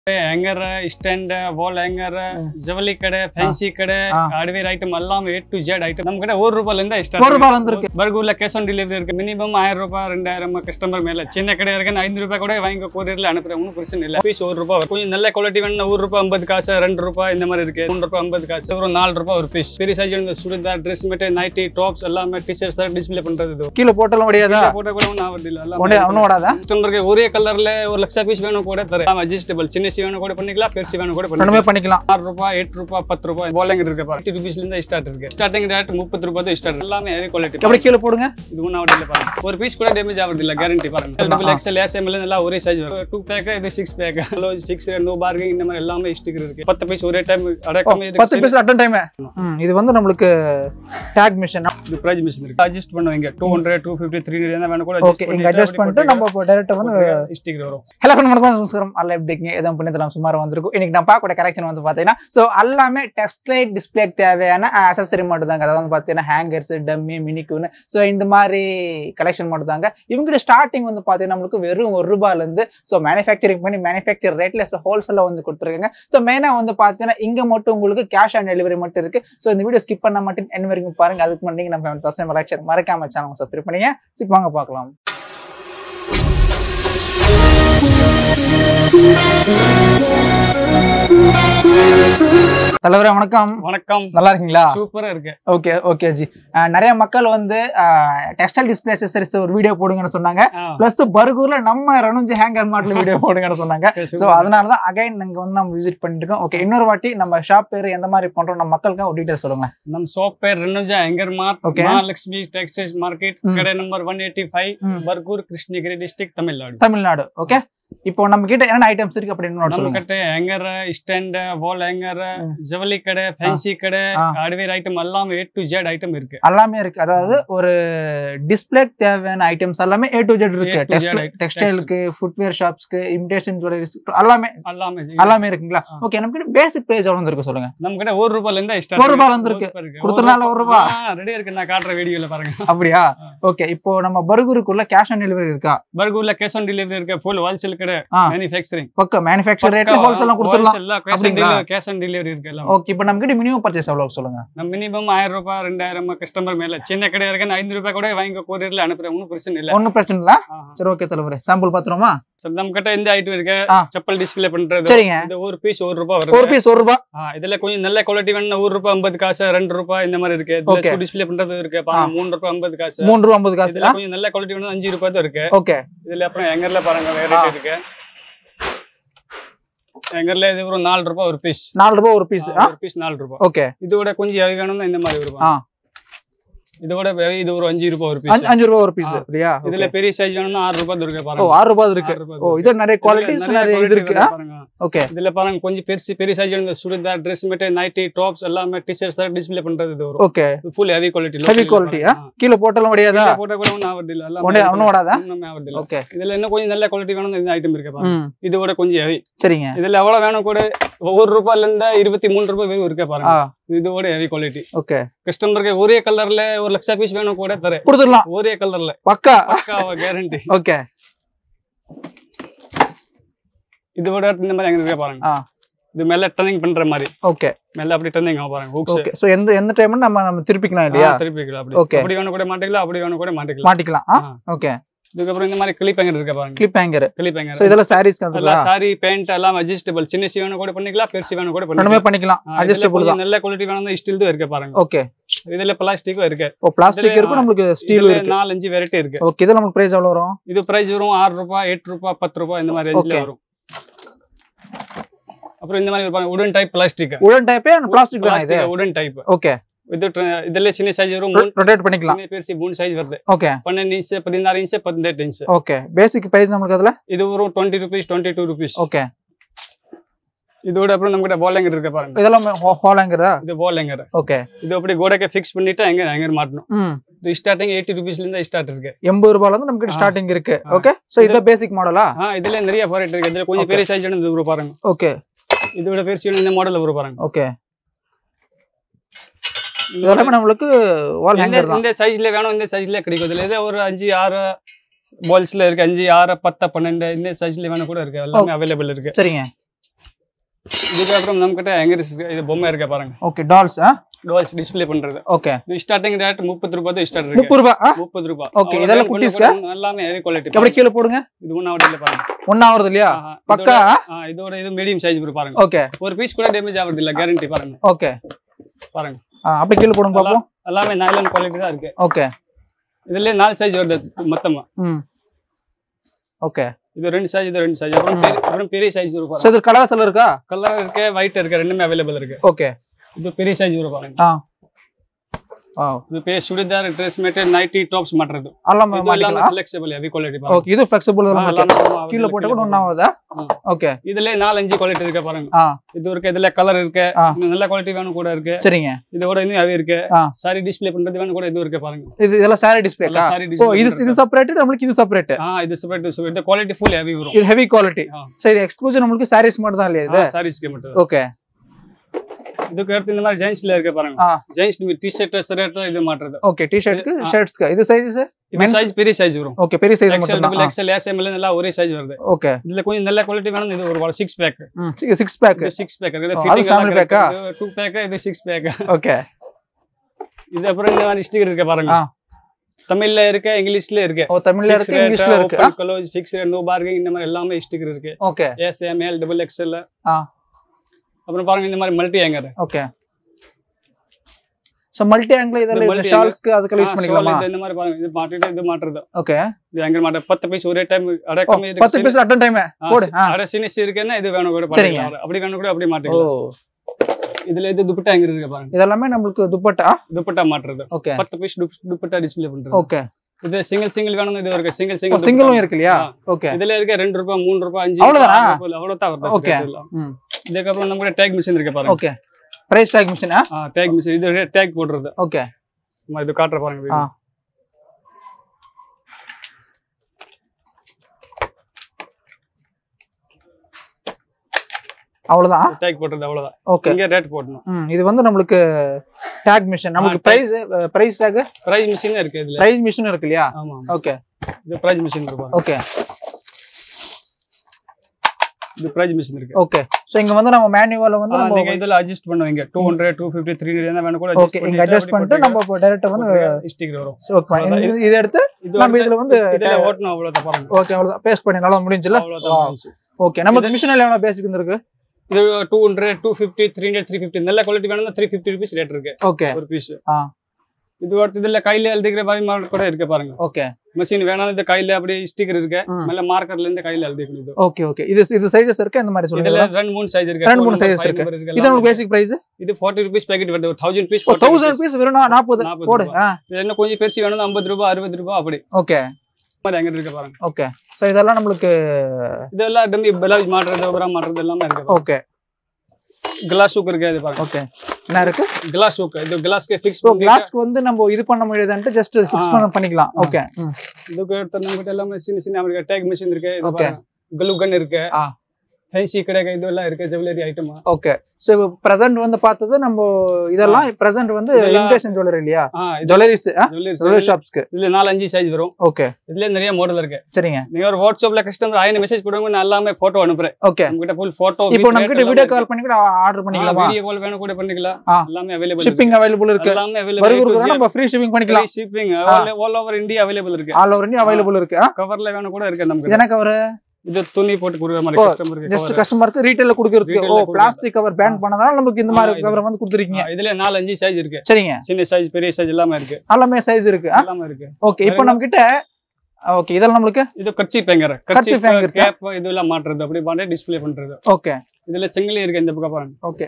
Hanger stand வால் hanger ஜவுளி கடை fancy கடை ஆ. ஹார்ட்வேர் ஐட்டம் எல்லாம் ஏ டு ஜெட் ஐட்டம் நம்ம கிட்ட ஒரு ரூபாயில இருந்து ஒரு ஸ்டார்ட் ரூபாயில இருந்து இருக்கு பர்கூர்ல கேஷ் ஆன் டெலிவரி இருக்கு மினிமம் ஆயிரம் ரூபாய் ரெண்டாயிரம் கஸ்டமர் மேல சின்ன கடை இருக்கு ஐந்து ரூபாய் கூட வாங்கி கொரியர்ல அனுப்புறேன் ஒன்றும் பிரச்சனை இல்லை பீஸ் ஒரு ரூபாய் வரும். கொஞ்சம் நல்ல குவாலிட்டி வேணும் ஒரு ரூபாய் ஐம்பது காசு ரெண்டு ரூபாய் இந்த மாதிரி இருக்கு மூணு ரூபாய் ஐம்பது காசு ஒரு நாலு ரூபாய் ஒரு பீஸ் பெரிய சைஸ் இந்த சுடிதார் ட்ரெஸ் மெட்டு நைட்டி டாப்ஸ் எல்லாமே டிஷர்ட் சார் டிஸ்பிளே பண்றது இது கீழே போட்டாலும் முடியாதா போட்டோ கூட ஒன்றும் ஆகுது இல்லை ஒண்ணே எல்லாம் ஒன்றும் ஓடாதா கஸ்டமருக்கு ஒரே கலர்ல ஒரு லட்சம் பீஸ் வேணும் கூட தரேன் அட்ஜஸ்டபிள் சின்ன சி வேணும் கூட பண்ணிக்கலாம் பெருசு வேணும் கூட பண்ணிக்கலாம் ரெண்டுமே பண்ணிக்கலாம் ஆறு ரூபாய் எட்டு ரூபாய் பத்து ரூபாய் போலங்க இருக்கு ஃபிஃப்டி ருபீஸ்ல இருந்து ஸ்டார்ட் இருக்கு ஸ்டார்டிங் ரேட் முப்பது ரூபாய் தான் ஸ்டார்ட் எல்லாமே ஹெவி குவாலிட்டி எப்படி கீழே போடுங்க இது ஒன்றும் ஆகுது இல்லை பாருங்க ஒரு பீஸ் கூட டேமேஜ் ஆகுது இல்லை கேரண்டி பாருங்க டபுள் எக்ஸ்எல் எஸ்எம்எல் எல்லாம் ஒரே சைஸ் வரும் டூ பேக் இது six pack six no parking இந்த மாதிரி எல்லாமே ஸ்டிக்கர் இருக்கு பத்து பீஸ் ஒரே டைம் அடக்கமே பத்து இருக்கு பீஸ் அட்டன் டைம் இது வந்து நம்மளுக்கு டேக் மிஷின் இது ப்ரைஸ் மிஷின் இருக்கு அட்ஜஸ்ட் பண்ணுவீங்க two hundred two fifty three என்ன வேணும் கூட ஓகே இங்க அட்ஜஸ்ட் பண்ணிட்டு நம்ம இப்போ டேரக்டா வந்து ஸ்டிக்கர் வரும் ஹலோ வணக்கம் நமஸ்காரம் அல்ல எப்படி இருக்கீங்க எதுவும் பண்ணித்தலாம் சுமார் வந்திருக்கும் இன்னைக்கு நான் பார்க்கக்கூடிய கரெக்ஷன் வந்து பார்த்தீங்கன்னா ஸோ எல்லாமே டெக்ஸ்டைல் டிஸ்பிளே தேவையான அசசரி மட்டும் தாங்க அதாவது வந்து பார்த்தீங்கன்னா ஹேங்கர்ஸ் டம்மி மினிக்குன்னு ஸோ இந்த மாதிரி கலெக்ஷன் மட்டும் தாங்க இவங்க ஸ்டார்டிங் வந்து பார்த்தீங்கன்னா நம்மளுக்கு வெறும் ஒரு ரூபாயிலேருந்து ஸோ மேனுஃபேக்சரிங் பண்ணி மேனுஃபேக்சர் ரேட்ல ஹோல்சேலில் வந்து கொடுத்துருக்காங்க ஸோ மெயினாக வந்து பார்த்தீங்கன்னா இங்கே மட்டும் உங்களுக்கு கேஷ் ஆன் டெலிவரி மட்டும் இருக்கு ஸோ இந்த வீடியோ ஸ்கிப் பண்ண மட்டும் என்ன வரைக்கும் பாருங்க அதுக்கு முன்னாடி நீங்க நம்ம ஃபர்ஸ்ட் டைம் கலெக்ஷன் மறக்காம சேனல் சப்ஸ்கிரைப் பண்ணீங்க சிப் வாங்க பார்க்கலாம் தலைவரே வணக்கம் வணக்கம் நல்லா இருக்கீங்களா சூப்பரா இருக்கு ஓகே ஓகே ஜி அஹ் நிறைய மக்கள் வந்து டெக்ஸ்டைல் டிஸ்பிளே அசசரிஸ் ஒரு வீடியோ போடுங்கன்னு சொன்னாங்க ஆ, பிளஸ் பர்கூர்ல நம்ம ரணுஞ்சி ஹேங்கர் மாடல் வீடியோ போடுங்கன்னு சொன்னாங்க okay, ஸோ super. அதனால தான் அகைன் நாங்க வந்து நம்ம விசிட் பண்ணிட்டு இருக்கோம் ஓகே இன்னொரு வாட்டி நம்ம ஷாப் பேர் எந்த மாதிரி பண்றோம் நம்ம மக்களுக்கு ஒரு டீடைல் சொல்லுங்க ನಮ್ ಶಾಪ್ ಪೇರ್ ರೆನುಜಾ hanger mark Okay. Mahalakshmi textiles market ಹ್ಮ್. ಕಡೆ ನಂಬರ್ ಒನ್ ಏಟಿ ಫೈವ್ ಹ್ಮ್. ಬರ್ಗೂರ್ ಕೃಷ್ಣಗಿರಿ ಡಿಸ್ಟಿಕ್ ತಮಿಳ್ನಾಡು தமிழ்நாடு ஓகே இப்போ நம்ம கிட்ட என்னென்ன ஐட்டம்ஸ் இருக்கு அப்படின்னு ನಮ್ಮ சொல்லுங்க ಕಟ್ಟೆ ಹೆಂಗರ್ ಸ್ಟ್ಯಾಂಡ್ ವಾಲ್ ಹೆಂಗರ್ ಹ್ಮ್. ஜவுளி கடை ஃபேன்சி கடை ஆ. ஹார்ட்வேர் ஐட்டம் எல்லாம் ஏ டு ஜெட் ஐட்டம் இருக்கு எல்லாமே இருக்கு அதாவது ஒரு டிஸ்பிளே தேவையான ஐட்டம்ஸ் எல்லாமே ஏ டு ஜெட் இருக்கு A to Z item. டெக்ஸ்டைலுக்கு ஃபுட்வேர் ஷாப்ஸ்க்கு இமிடேஷன் ஜுவல்லரிஸ் எல்லாமே எல்லாமே எல்லாமே இருக்குங்களா ஆ. ஓகே நமக்கு பேசிக் பிரைஸ் எவ்வளவு இருக்கு சொல்லுங்க நம்ம கிட்ட ஒரு ரூபாயில இருந்து ஸ்டார்ட் ஒரு ரூபாயில இருந்து இருக்கு. கொடுத்தனால ஒரு ரூபா. ரெடி இருக்கு நான் காட்டுற வீடியோல பாருங்க அப்படியா ஆ. ஓகே இப்போ நம்ம பர்கருக்குள்ள கேஷ் ஆன் டெலிவரி இருக்கா பர்கூர்ல கேஷ் ஆன் டெலிவரி இருக்கு ஃபுல் ஹோல்சேல் கடை ஆ. மேனுஃபேக்சரிங் பக்கா மேனுஃபேக்சர் ரேட்ல ஹோல்சேலாம் கொடுத்துடலாம் கேஷ் ஆன் அப்படிங்களா? டெலிவரி கேஷ் ஆன் டெலிவரி இருக்கு எல்லாம் ஓகே இப்போ நம்ம கிட்ட மினிமம் பர்ச்சேஸ் எவ்வளவு சொல்லுங்க நம்ம மினிமம் ஆயிரம் ரூபாய் ரெண்டாயிரம் கஸ்டமர் மேல சின்ன கடை இருக்கு ஐந்து ரூபாய் கூட வாங்கி கொரியர்ல அனுப்புறேன் ஒன்றும் பிரச்சனை இல்லை ஒன்றும் பிரச்சனை இல்ல சரி ஓகே தலைவரே சாம்பிள் பாத்துருமா சரி, நம்ம கிட்ட இந்த ஐட்டம் இருக்கு ஆ. செப்பல் டிஸ்பிளே பண்றது சரிங்க இந்த ஒரு பீஸ் ஒரு ரூபாய் ஒரு வருது பீஸ் ஒரு ரூபா ஆ, இதுல கொஞ்சம் நல்ல குவாலிட்டி வேணும் ஒரு ரூபாய் ஐம்பது காசு ரெண்டு ரூபாய் இந்த மாதிரி இருக்கு Okay. டிஸ்பிளே பண்றது இருக்கு பாருங்க மூணு ரூபாய் ஐம்பது காசு மூணு ரூபா ஐம்பது காசு இதுல கொஞ்சம் நல்ல குவாலிட்டி வேணும் அஞ்சு ரூபாய் தான் இருக்கு ஓகே இதுல அப்புறம் எங்கர்ல பாருங்க வேற ஆ. இருக்கு எங்கர்ல இது ஒரு நாலு ரூபாய் ஒரு பீஸ் நாலு ரூபா ஒரு பீஸ் ஒரு பீஸ் நாலு ரூபாய் ஓகே இதோட கொஞ்சம் heavy வேணும்னா இந்த மாதிரி ஆ. வரும் இதோட heavy இது ஒரு அஞ்சு ரூபாய் ஒரு பீஸ் அஞ்சு ரூபா ஒரு பீஸ் ஆ. அப்படியா இதுல பெரிய சைஸ் வேணும்னா ஆறு ரூபாய் இருக்கு ஓ பாருங்க ஆறு ரூபாய் இருக்கு ஆறு ரூபாய் ஓ இருக்கு. இது நிறைய குவாலிட்டிஸ் இதுல நிறைய இது quality இருக்கு இருக்கு பாருங்க ஓகே இதுல பாருங்க கொஞ்சம் பெருசு பெரிய சைஸ் வேணும் சுடிதார் ட்ரெஸ் மெட்டு நைட்டி டாப்ஸ் எல்லாமே டிஷர்ட் சார் டிஸ்பிளே பண்றது இது வரும் okay full heavy quality Heavy quality, கீழே போட்டாலும் முடியாதா போட்டோ கூட ஒன்றும் ஆகுது இல்ல எல்லாம் ஒண்ணே ஒன்றும் ஓடாதா ஒண்ணுமே ஆகுது இல்ல ஓகே இதுல இன்னும் கொஞ்சம் நல்ல குவாலிட்டி வேணும் இந்த ஐட்டம் இருக்கு பாருங்க ம் இதோட கொஞ்சம் ஹெவி சரிங்க இதுல எவ்வளவு வேணும் கூட ஒரு ரூபாயில இருந்து இருபத்தி மூணு ரூபாய் வரைக்கும் இருக்கு ஆ பாருங்க இதோட ஹெவி குவாலிட்டி ஓகே கஸ்டமருக்கு ஒரே கலர்ல ஒரு லட்சம் பீஸ் வேணும் கூட தரேன் கொடுத்துடலாம் ஒரே கலர்ல பக்கா பக்காவா கேரண்டி ஓகே இதோட அடுத்து இந்த மாதிரி எங்க இருக்கு பாருங்க ஆ. இது மேல டர்னிங் பண்ற மாதிரி ஓகே மேல அப்படி டர்னிங் ஆகும் பாருங்க ஹூக்ஸ் ஓகே சோ எந்த எந்த டைம் நம்ம நம்ம திருப்பிக்கலாம் இல்லையா திருப்பிக்கலாம் அப்படி Okay. அப்படி வேணும் கூட மாட்டிக்கலாம் அப்படி வேணும் கூட மாட்டிக்கலாம் மாட்டிக்கலாம் ஆ ஆ. ஓகே இதுக்கப்புறம் இந்த மாதிரி கிளிப் ஹேங்கர் இருக்கு பாருங்க clip hanger clip so hanger இதெல்லாம் சாரீஸ்க்கு எல்லாம் அதுல சாரி பேண்ட் எல்லாம் அட்ஜஸ்டபிள் சின்ன சி வேணும் கூட பண்ணிக்கலாம் பெருசு வேணும் கூட ரெண்டுமே பண்ணிக்கலாம் பண்ணிக்கலாம் ஆ, இதுல அட்ஜஸ்டபிள் கொஞ்சம் தான் நல்ல குவாலிட்டி வேணும் ஸ்டீல் தான் இருக்கு பாருங்க ஓகே இதுல பிளாஸ்டிக்கும் இருக்கு ஓ பிளாஸ்டிக் இதுல, இருக்கும் நம்மளுக்கு ஸ்டீல் இதுல இருக்கு நாலஞ்சு வெரைட்டி இருக்கு ஓகே இது நமக்கு பிரைஸ் எவ்வளவு வரும் இது பிரைஸ் வரும் ஆறு ரூபாய் எட்டு ரூபாய் பத்து ரூபாய் இந்த மாதிரி ரேஞ்சில் Okay. வரும் அப்புறம் இந்த மாதிரி பாருங்க உடன் டைப் பிளாஸ்டிக் உடன் டைப்பே பிளாஸ்டிக் தானே இது உடன் டைப் ஓகே இது tra- இதுல சின்ன சைஸ் வரும் மூணு ரொட்டேட் பண்ணிக்கலாம் சின்ன பெருசு மூணு சைஸ் வருது ஓகே பன்னெண்டு இன்ச் பதினாறு இன்ச் பதினெட்டு இன்ச் ஓகே பேசிக் பிரைஸ் நமக்கு அதுல இது வரும் twenty rupees twenty two rupees okay இதோட அப்புறம் நம்ம கிட்ட வாலங்கர் இருக்கு பாருங்க இதெல்லாம் ஹோலாங்கிறதா இது வாலங்கர் ஓகே இது அப்படி கோடைக்கு ஃபிக்ஸ் பண்ணிட்டு எங்க எங்க மாட்டணும் ம் இது ஸ்டார்டிங் எயிட்டி ருபீஸ்ல இருந்து ஸ்டார்ட் இருக்கு எண்பது ரூபாயில இருந்து நமக்கு ஆ. ஸ்டார்டிங் இருக்கு ஆ. ஓகே சோ இது பேசிக் மாடலா ஆ இதுல நிறைய வெரைட்டி இருக்கு இதுல கொஞ்சம் Okay. பெரிய சைஸ் இது வரும் பாருங்க ஓகே இதோட பெருசு இந்த மாடல் வரும் பாருங்க ஓகே இதெல்லாமே நம்மளுக்கு வால் இந்த- ஹேங்கர் தான் இந்த சைஸ்ல வேணும் இந்த சைஸ்ல கிடைக்கும் இதுல இது ஒரு அஞ்சு ஆறு பால்ஸ்ல இருக்கு அஞ்சு ஆறு பத்து பன்னெண்டு இந்த சைஸ்ல வேணும் கூட இருக்கு எல்லாமே அவைலபிள் இருக்கு சரிங்க இதுக்கப்புறம் நம்ம கிட்ட ஹேங்கர்ஸ் இருக்கு இது பொம்மை இருக்க பாருங்க ஓகே டால்ஸ் ஆ டுவல்ஸ் டிஸ்ப்ளே பண்றது ஓகே இது ஸ்டார்டிங் ரேட் முப்பது ரூபாய் தான் ஸ்டார்ட் இருக்கு முப்பது ரூபாய் ஆ முப்பது ரூபாய் Okay, அவ்வளவுதான் இதெல்லாம் கொஞ்சம் குட்டீஸ்க்கா? கூட எல்லாமே ஹெவி குவாலிட்டி அப்படியே கீழே போடுங்க இது ஒன்னாவது இல்ல பாருங்க ஒன்னாவது இல்லையா ஆஹா, பக்கா இதோட- ஆ, இதோட இது மீடியம் சைஸ் பாருங்க ஓகே ஒரு பீஸ் கூட டேமேஜ் ஆகுறது இல்ல கேரண்டி பாருங்க ஓகே பாருங்க ஆ அப்படியே கீழே போடுங்க பாப்போம் எல்லாமே நைலன் குவாலிட்டி தான் இருக்கு ஓகே இதுல நாலு சைஸ் வருது மொத்தமா ம் ஓகே இது ரெண்டு சைஸ் இது ரெண்டு சைஸ் அப்புறம் பெரிய- அப்புறம் பெரிய சைஸ் வரும் ஸோ பாருங்க இது கலர்ஸ்ல இருக்கா கலர் இருக்கு ஒயிட் இருக்கு ரெண்டுமே அவைலபிள் இருக்கு ஓகே இது பெரிய சைஸ் வரும் பாருங்க ஆ ஆ இது பெரிய சுடிதார் ட்ரெஸ் மேட்டு நைட்டி டாப்ஸ் மாட்டுறது எல்லாம் இது எல்லாமே மாட்டிக்கலாம் ஃபிளெக்சிபிள் ஹெவி குவாலிட்டி பாருங்க ஓகே இது ஃபிளெக்சிபிள் ஆ, எல்லாமே ஆமா, கீழே போட்ட கூட கீழே ஒன்னாவதா ம். ஓகே இதுல நாலு அஞ்சு குவாலிட்டி இருக்கு பாருங்க ஆ இது இருக்கு இதுல கலர் இருக்கு ஆ. இன்னும் நல்ல குவாலிட்டி வேணும் கூட இருக்கு சரிங்க இதோட இன்னும் ஹெவி இருக்கு ஆ. சாரி டிஸ்ப்ளே பண்றது வேணும் கூட இது இருக்கு பாருங்க இது இதெல்லாம் சாரி டிஸ்பிளேக்கா சாரி ஓ டிஸ்ப்ளே இது இது செப்பரேட் நம்மளுக்கு இது செப்பரேட் ஆ இது செப்பரேட் செப்பரேட் இந்த குவாலிட்டி ஃபுல் ஹெவி வரும் இது ஹெவி குவாலிட்டி ஆ. ஸோ இது எக்ஸ்க்ளூசிவ் நம்மளுக்கு சாரீஸ் மட்டும் தான் இல்லையா இது சாரீஸ்க்கு மட்டும் ஓகே இதுக்கு அடுத்து இந்த மாதிரி ஜென்ஸ்ல இருக்கு பாருங்க ஆ. ஜென்ஸ் டி ஷர்ட் ஷர்ட் இது மாட்டுறது ஓகே டி ஷர்ட்க்கு ஆ. ஷர்ட்ஸ்க்கு இது சைஸ் இது Men's- சைஸ் பெரிய சைஸ் வரும் ஓகே பெரிய சைஸ் எக்ஸ்எல் மட்டும் டபுள் தான் எக்ஸ்எல் எஸ் எம்எல் எல்லாம் ஒரே சைஸ் வருது ஓகே இதுல கொஞ்சம் நல்ல குவாலிட்டி வேணும் இது ஒரு சிக்ஸ் பேக் சிக்ஸ் பேக் இது சிக்ஸ் பேக் இது ஓ, அது ஃபிட்டிங் family pack ஆ? எல்லாம் டூ பேக் இது சிக்ஸ் பேக் ஓகே இது அப்புறம் இந்த மாதிரி ஸ்டிக்கர் இருக்கு பாருங்க ஆ. தமிழ்ல இருக்கு இங்கிலீஷ்ல இருக்கு ஓ தமிழ்ல இருக்கு இங்கிலீஷ்ல இருக்கு open close fix no parking இந்த மாதிரி எல்லாமே ஸ்டிக்கர் இருக்கு okay S M L double XL ஆ. அப்புறம் பாருங்க இந்த மாதிரி multi hanger okay so multi angle இதெல்லாம் multi இந்த ஷால்ஸ்க்கு அதுக்கு யூஸ் பண்ணிக்கலாமா இந்த மாதிரி பாருங்க இது மாட்டிட்டு இது மாட்டுறது ஓகே இது ஹேங்கர் மாட்ட பத்து பீஸ் ஒரே டைம் ஓ அடக்கமே பத்து பீஸ் அட்டன் டைம் போடு ஆ அட சினிஸ் இருக்குன்னா இது வேணும் கூட சரிங்க. பண்ணிக்கலாம் அப்படி வேணும் கூட அப்படி ஓ மாட்டிக்கலாம் இதுல இது துப்பட்டா ஹேங்கர் இருக்கு பாருங்க இதெல்லாமே நம்மளுக்கு துப்பட்டா துப்பட்டா மாட்டுறது ஓகே பத்து பீஸ் துப்பட்டா டிஸ்ப்ளே பண்றது ஓகே இது சிங்கிள் சிங்கிள் வேணும் இது இருக்கு சிங்கிள் ஓ சிங்கிள் சிங்கிளும் இருக்கு இல்லையா ஓகே இதுல இருக்க ரெண்டு ரூபாய் மூணு ரூபாய் அஞ்சு அவ்வளவுதானா? ஆறு ரூபாய், அவ்வளவுதான் வருது Okay. set எல்லாம். ம் இதுக்கப்புறம் நம்ம கூட டேக் மிஷின் இருக்கு பாருங்க ஓகே பிரைஸ் டாக் மிஷினா டேக் மிஷின் இது டேக் போடுறது ஓகே நம்ம இது காட்டுற பாருங்க ஆ. video. அவ்வளவுதான் டேக் போடுறது அவ்வளவுதான் ஓகே இங்க ரேட் போடணும் ம் இது வந்து நம்மளுக்கு டாக் மிஷின் நமக்கு ஆ, tag. Price price tag price machine இருக்கு இதுல பிரைஸ் மிஷின் இருக்கு இல்லையா ஆமா ஓகே இது பிரைஸ் மிஷின் இருக்கு பாருங்க. ஓகே இது பிரைஸ் மிஷின் இருக்கு ஓகே சோ இங்க வந்து நம்ம மேனுவல் வந்து ஆ, நம்ம நீங்க இதுல அட்ஜஸ்ட் பண்ணுவீங்க two hundred two fifty three என்ன வேணும் கூட ஓகே இங்க அட்ஜஸ்ட் பண்ணிட்டு நம்ம இப்போ டைரக்டா வந்து ஸ்டிக்கர் வரும் so, இது இதை எடுத்து இது நம்ம இதுல வந்து இதுல ஓட்டணும் அவ்வளவுதான் பாருங்க ஓகே அவ்வளவுதான் பேஸ்ட் பண்ணி நல்லா முடிஞ்சுல அவ்வளவுதான் ஓகே நம்ம மிஷின் எவ்வளவு பேசிக் இருந்திருக்கு இது two hundred two fifty three hundred three fifty நல்ல குவாலிட்டி வேணும்னா த்ரீ ஃபிஃப்டி ருபீஸ் ரேட் இருக்கு ஓகே ஒரு பீஸ் ஆ. இது அடுத்து இதுல கையில எழுதிக்கிற மாதிரி மாடல் கூட இருக்கு பாருங்க ஓகே மிஷின் வேணாம் இந்த கையில அப்படியே ஸ்டிக்கர் இருக்கு ம். மேல மார்க்கர்ல இருந்து கையில எழுதிக்கணும் இது ஓகே ஓகே இது இது சைஸஸ் இருக்கு இந்த மாதிரி இதுல சொல்லுங்க ரெண்டு மூணு சைஸ் இருக்கு ரெண்டு மூணு Four number, sizes five இருக்கு. number இருக்கு இது எல்லாம் நமக்கு இருக்கு. பேசிக் பிரைஸ் இது ஃபார்ட்டி ருபீஸ் பேக்கெட் வருது ஒரு தௌசண்ட் பீஸ் தௌசண்ட் பீஸ் வெறும் நாற்பது 40 போடு ஆ இது என்ன கொஞ்சம் பெருசு வேணும் ஐம்பது ரூபாய் அறுபது ரூபாய் அப்படி ஓகே இந்த மாதிரி எங்க இருக்கு பாருங்க ஓகே சோ இதெல்லாம் நம்மளுக்கு இதெல்லாம் டம்மி பிளவுஸ் மாட்டுறது ஓபரா மாட்டுறது எல்லாமே இருக்கு ஓகே கிளாஸ் ஹூக் இருக்கு இது பாருங்க ஓகே என்ன இருக்கு கிளாஸ் ஹூக் இது கிளாஸ்க்கு ஃபிக்ஸ் ஸோ கிளாஸ்க்கு வந்து நம்ம இது பண்ண முடியாதுன்ட்டு ஜஸ்ட் ஃபிக்ஸ் ஆ. பண்ண பண்ணிக்கலாம் ஆ. ஓகே இதுக்கு எடுத்த நம்ம கிட்ட எல்லாமே சின்ன சின்ன அவருக்கு டேக் மிஷின் இருக்கு இது Okay. பாருங்க க்ளூ கன் இருக்கு ஆ. ஃபேன்சி கிடைக்க இதெல்லாம் இருக்கு ஜுவல்லரி ஐட்டமா ஓகே ஸோ இப்போ ப்ரெசென்ட் வந்து பார்த்தது நம்ம இதெல்லாம் ப்ரெசென்ட் வந்து இதெல்லாம் இமிடேஷன் ஜுவல்லரி இல்லையா ஆ இது ஜுவல்லரிஸ் ஜுவல்லரி ஜுவல்லரி ஷாப்ஸ்க்கு இதுல நாலு அஞ்சு சைஸ் வரும் ஓகே இதுல நிறைய மாடல் இருக்கு சரிங்க நீங்க ஒரு வாட்ஸ்அப்ல கஸ்டமர் ஆயிரம் மெசேஜ் போடுவாங்க நான் எல்லாமே போட்டோ அனுப்புறேன் ஓகே நம்ம கிட்ட ஃபுல் போட்டோ இப்போ நம்ம கிட்ட வீடியோ கால் பண்ணி கூட ஆர்டர் பண்ணிக்கலாமா வீடியோ கால் வேணும் கூட பண்ணிக்கலாம் ஆ. எல்லாமே அவைலபிள் ஷிப்பிங் அவைலபிள் இருக்கு எல்லாமே வருகூர் அவைலபிள் நம்ம ஃப்ரீ ஷிப்பிங் பண்ணிக்கலாம் shipping all over India available இருக்கு ஆல் ஓவர் இந்தியா அவைலபிள் இருக்கு கவர்ல வேணும் கூட இருக்கு இது நமக்கு என்ன கவர் இது துணி போட்டு கொடுக்குற மாதிரி ஓ, கஸ்டமருக்கு ஜஸ்ட் கஸ்டமருக்கு ரீட்டைல கொடுக்கறதுக்கு Retail ஓ ல கொடுக்கறது. பிளாஸ்டிக் கவர் பேன் பண்ணதால நமக்கு இந்த ஆ, மாதிரி இது. கவர் வந்து கொடுத்துருக்கீங்க இதுல நாலு அஞ்சு சைஸ் இருக்கு சரிங்க சின்ன சைஸ் பெரிய சைஸ் எல்லாமே இருக்கு எல்லாமே சைஸ் இருக்கு எல்லாமே இருக்கு ஓகே இப்போ நம்ம கிட்ட ஓகே இதெல்லாம் நம்மளுக்கு இது கர்ச்சி பேங்கர் Kerchief கர்ச்சி hangers, கேப் இதெல்லாம் மாட்டுறது அப்படி பண்ணி டிஸ்ப்ளே பண்றது ஓகே இதுல செங்கிலி இருக்கு இந்த பக்கம் பாருங்க ஓகே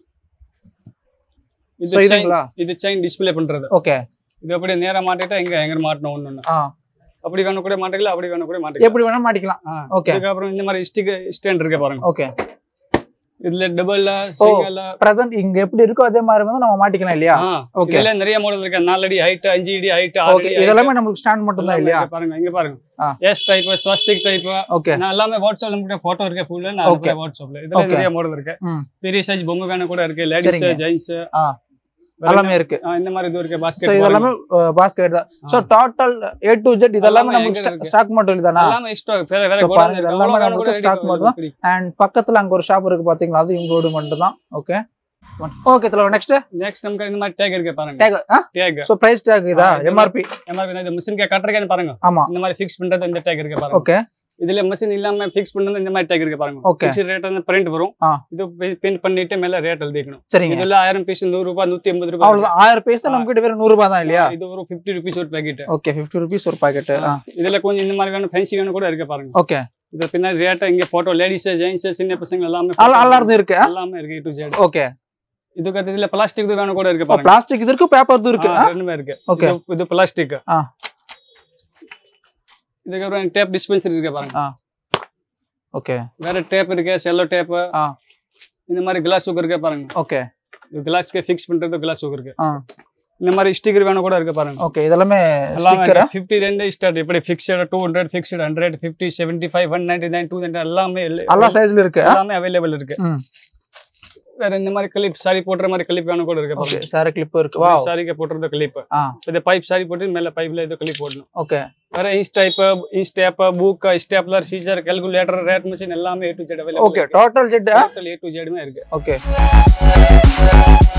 இது ஸோ chain இதுங்களா இது செயின் டிஸ்ப்ளே பண்றது ஓகே இது அப்படியே நேரா மாட்டிட்டா எங்க எங்க மாட்டணும் ஒண்ணு ஒண்ணு ஆ அப்படி வேணும் கூட மாட்டிக்கலாம் அப்படி வேணும் கூட மாட்டிக்கலாம் எப்படி வேணா மாட்டிக்கலாம் ஆ. ஓகே இதுக்கப்புறம் இந்த மாதிரி ஸ்டிக் ஸ்டாண்ட் இருக்கு பாருங்க ஓகே இதுல டபுள்ல சிங்கிள் பிரசன்ட் இங்க எப்படி இருக்கோ அதே மாதிரி வந்து நம்ம மாட்டிக்கலாம் இல்லையா ஓகே இதுல நிறைய மாடல் இருக்கு நாலு அடி ஹைட் அஞ்சு அடி ஹைட் ஆறு ஓகே அடி height. இதெல்லாமே நம்மளுக்கு ஸ்டாண்ட் மட்டும் தான் எல்லாமே இல்லையா இருக்கு பாருங்க இங்க பாருங்க ஆ. S type swastik type okay நான் எல்லாமே வாட்ஸ்அப்ல நம்மகிட்ட போட்டோ இருக்கு ஃபுல்லா நான் Okay. அனுப்புறேன் வாட்ஸ்அப்ல இதுல Okay. நிறைய மாடல் இருக்கு ம் பெரிய சைஸ் பொம்மை வேணும் கூட இருக்கு லேடிஸ் சரிங்க. ஜென்ஸ் ஆ எல்லாமே இருக்கு ஆ, இந்த மாதிரி இது இருக்கு ஸோ பாஸ்கெட் இது எல்லாமே பாஸ்கெட் தான் so total A to Z இதெல்லாமே எல்லாமே நமக்கு எங்க இருக்கு? ஸ்டாக் மட்டும் தானா எல்லாமே இஷ்டம் வேற வேற So, கூட பாருங்க, இருக்கு. இதெல்லாமே அவ்வளவு நமக்கு கூட ready stock பண்ணி மட்டும் தான். கொடுக்குறீங்க. அண்ட் பக்கத்துல அங்க ஒரு ஷாப் இருக்கு பாத்தீங்களா அது இங்கோடு மட்டும் தான் ஓகே ஓகே தல நெக்ஸ்ட் நெக்ஸ்ட் நமக்கு இந்த மாதிரி டேக் இருக்கு பாருங்க tag tag so price tag இதா ஆ, இது எம்ஆர்பி எம்ஆர்பி இந்த மிஷினுக்கு கட்டுறதுக்கு பாருங்க ஆமா இந்த மாதிரி ஃபிக்ஸ் பண்றது இந்த டேக் இருக்கு பாருங்க ஓகே இதுல மிஷின் இல்லாம ஃபிக்ஸ் பண்றது இந்த மாதிரி டேக் இருக்கு பாருங்க Okay. ஃபிக்ஸ் ரேட் வந்து பிரிண்ட் வரும் ஆ. இது பின் பண்ணிட்டு மேல ரேட் எழுதிக்கணும் சரிங்க இதுல ஆயிரம் பீஸ் நூறு ரூபாய் நூத்தி எண்பது ரூபாய் இருக்கு. அவ்வளவுதான் ஆயிரம் பைசா நம்ம கிட்ட வெறும் நூறு ரூபாய் தான் இல்லையா இது ஒரு ஃபிஃப்டி ருபீஸ் ஒரு பேக்கெட் ஓகே ஃபிஃப்டி ருபீஸ் ஒரு பாக்கெட் இதுல கொஞ்சம் இந்த மாதிரி வேணும் ஃபேன்சி வேணும் கூட இருக்கு பாருங்க ஓகே இது பின்னாடி ரேட்டை இங்க போட்டோ லேடிஸ் ஜென்ஸ் சின்ன பசங்க எல்லாமே எல்லாரும் இருக்கு எல்லாமே இருக்கு டு ஜெட் ஓகே இதுக்கு அடுத்து இதுல பிளாஸ்டிக் இது வேணும் கூட இருக்கு பாருங்க பிளாஸ்டிக் இது இருக்கு பேப்பர் இது இருக்கு ஆ, ரெண்டுமே இருக்கு Okay. இது- இது பிளாஸ்டிக் ஆ. இதுக்கப்புறம் டேப் டிஸ்பென்சர் இருக்கு பாருங்க ஓகே வேற டேப் இருக்கு செல்லோ டேப் ஆ. இந்த மாதிரி கிளாஸ் ஊக்கு இருக்கு பாருங்க ஓகே இது கிளாஸ்க்கு ஃபிக்ஸ் பண்றது கிளாஸ் ஊக்கு இருக்கு ஆ. இந்த மாதிரி ஸ்டிக்கர் வேணும் கூட இருக்கு பாருங்க ஓகே இதெல்லாமே எல்லாமே ஸ்டிக்கரா ஃபிஃப்டில இருந்து ஸ்டார்ட் இப்படி fixed two hundred fixed hundred fifty seventy five one ninety nine two hundred எல்லாமே இல்ல- எல்லா சைஸ்ல இருக்கு எல்லாமே அவைலபிள் இருக்கு ம். வேற இந்த மாதிரி கிளிப் சாரி போடுற மாதிரி கிளிப் வேணும் கூட இருக்கு ஓகே பாருங்க சாரி கிளிப் இருக்கு வா சாரிக்கு போடுறது கிளிப் ஆ இது பைப் சாரி போட்டு மேல பைப்ல இது கிளிப் போடணும் ஓகே வேற inch tape inch tape book stapler scissor calculator rate machine எல்லாமே A to Z available okay total Z total A to ஜெட்மே இருக்கு ஓகே